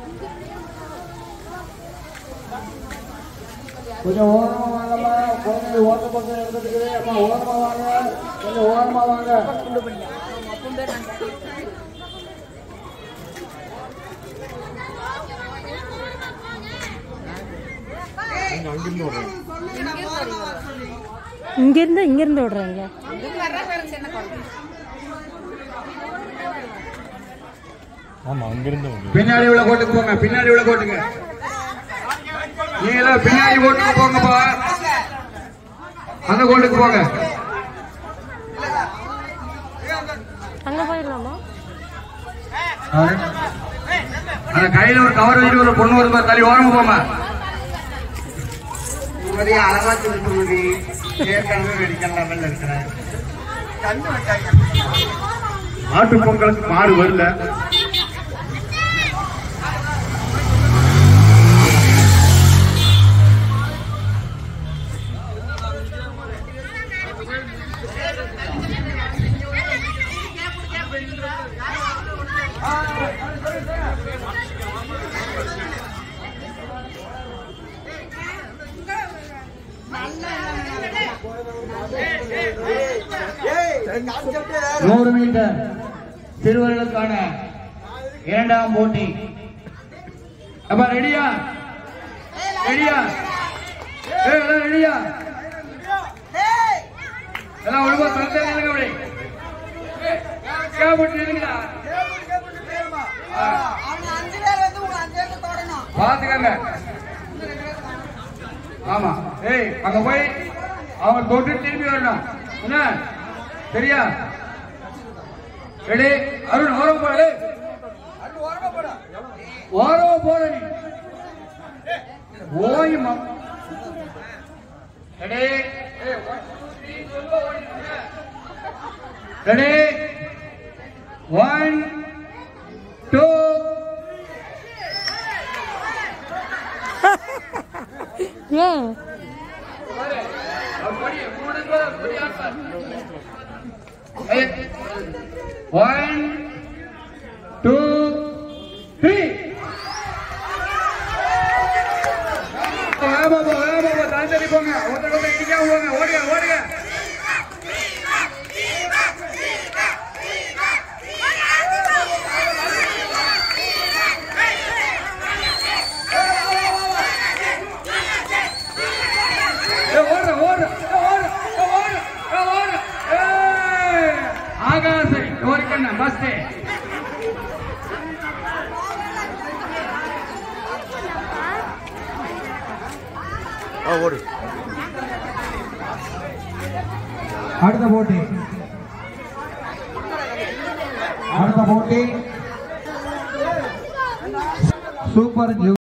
கொஞ்சம் ஓரமா வாங்கம்மா குழந்தை ஓட்ட பக்கம் எடுத்துக்கிட்டு அம்மா ஓரமா வாங்க கொஞ்சம் ஓரமா வாங்க இங்கேருந்து இங்கேருந்து விடுறாங்க ஆமா அங்கிருந்து வந்து பின்னாடி உள்ள கோட்டுக்கு போங்க பின்னாடி உள்ள கோட்டுங்க நீங்க பின்னாடி கோட்டுக்கு போங்கப்பா அந்த கோட்டுக்கு போங்க அங்கே போயிடலாமா அந்த கையில ஒரு கவர் வச்சுட்டு ஒரு பொண்ணு வருமா தள்ளி ஓரமா போமா அழகா சொல்லி ஏற்கனவே வெடிக்கலாம் லெவல்ல இருக்கிறேன் மாட்டு பொங்கலுக்கு மாடு வரல நூறு மீட்டர் சிறுவர்களுக்கான இரண்டாம் போட்டி அப்ப ரெடியா ரெடியா ஏய், எல்லாம் ரெடியா எல்லாம் ஒழுங்கா தந்தை நில்லுங்க அப்படி ஏய், கேப்பட்டு நில்லுங்கடா. ஆ, அவன் அஞ்சு பேர் வந்து உங்க அஞ்சு பேருக்கு தொடணும் பாத்துக்கங்க ஆமா ஏய் அங்க போய் அவன் தொட்டு திரும்பி வரணும் என்ன சரியா ரெடி அருண் ஓரம் போடு ஓரம் போடு நீ ஓய்மா ரெடி ரெடி ஒன் டூ ஏன் ஒன் டூ த்ரீ வேகமா போ வேகமா போ தாண்டி போங்க ஒருத்தர் ஒருத்தர் இடிக்காம போங்க ஓடுங்க ஓடுங்க ஏய், ஓடுற ஓடுற ஏய், ஓடுற ஏய், ஓடுற ஏய், ஓடுற ஏய், ஆகாசை ఎవరికన్నా మస్తే ஓடு அடுத்த போட்டி அடுத்த போட்டி சூப்பர்